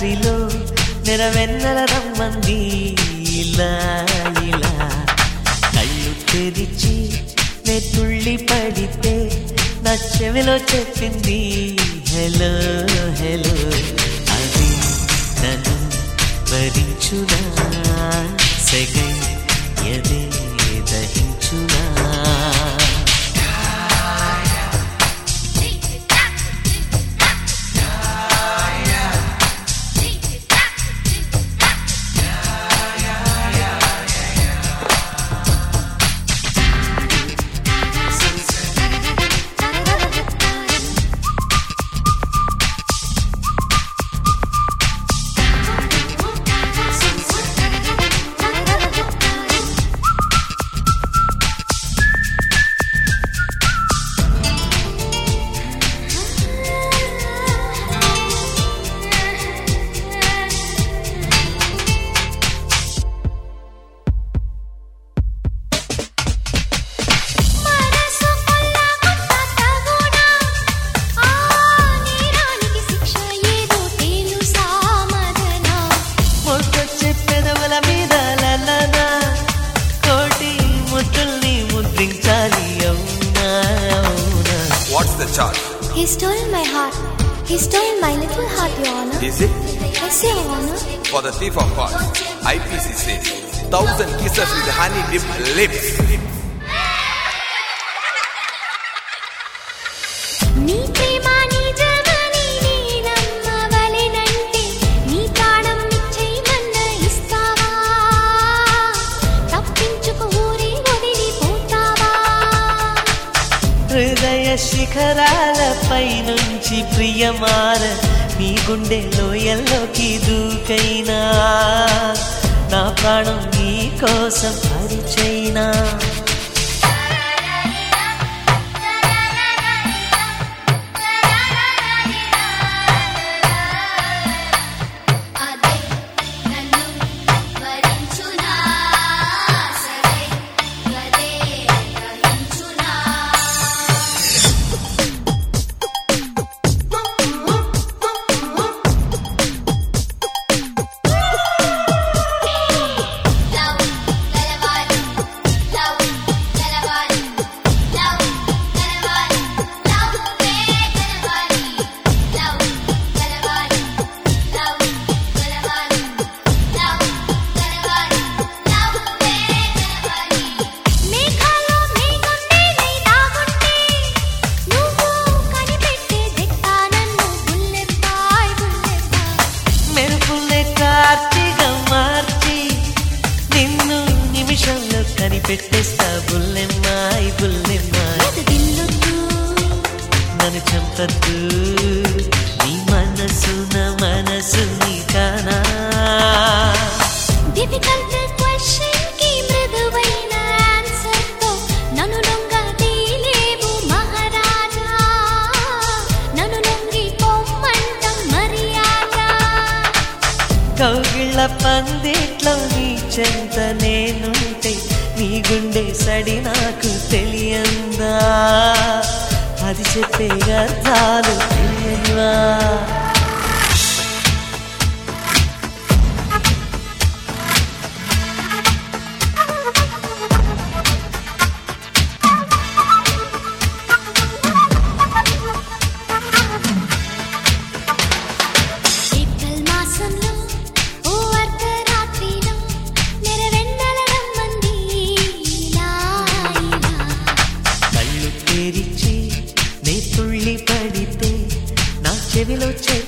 రాత్రిలో నెరవెన్నెల రమ్మంది ఇలా ఇలా కళ్ళు తెరిచి నే తుళ్ళి పడితే నా చెవిలో చెప్పింది హలో హలో అది నన్ను భరించునా సెగై ఎదే దహించునా మనసు కొల్లగొట్ట తగునా ఆ నేరానికి శిక్ష ఏదో తెలుసా మదనా మొగ్గొచ్చే పెదవుల మీద లలనా కోటి ముద్దుల్ని ముద్రించాలి అవునా అవునా What's the charge? He stole my heart. He stole my little heart, Your Honor. Is it Yes, Your Honor. for the thief of hearts? IPC says thousand kisses with honey dipped lips. నీ ప్రేమ నిజమని నేనమ్మవలెనంటే నీ ప్రాణం నిశ్చయమన్న ఇస్తావా తప్పించుకు ఊరి వదిలిపోతావా హృదయ శిఖరాలపై నుంచి ప్రియమార నీ గుండె లోయల్లోకి దూకైనా నా ప్రాణం నీ కోసం పరిచైనా అదే నన్ను వరించునా సరే గదే గ్రహించునా లవ్ గలవాలి లవ్ గలవాలి లవ్ గలవాలి లవ్ మే గలవాలి లవ్ గలవాలి లవ్ గలవాలి లవ్ గలవాలి లవ్ మే గలవాలి మేఘాలో మేఘంటే నీ దాగుంటే నువ్వు కనిపెట్టే దిక్కా నన్ను బుల్లెత్తాయ్ బుల్లెత్తాయ్ మెరుపులే కార్తీగా మార్చి నిన్ను నిమిషంలో కనిపెట్టేస్తా బుల్లెమ్మాయి బుల్లెమ్మాయి ఎదు దిల్లుతూ నన్ను చంపద్దు నీ మనసు నా మనసు నీ కానా డిఫికల్ట్ క్వశ్చన్ కి మృదువైన ఆన్సర్ తో నన్ను లొంగ తీలేవు మహారాజా నన్ను లొంగి పొమ్మంట మర్యాద కౌగిళ్ళ పందిట్లో నీ చెంత నేనుంటే నీ గుండె సడి నాకు తెలియందా అది చెప్పే అర్థాలు తెలియనివా ఏప్రిల్ మాసంలో ఓ అర్ధరాత్రిలో నెరవెన్నెల రమ్మంది ఇలా ఇలా కళ్ళు తెరిచి నే తుళ్ళి పడితే నా చెవిలో చె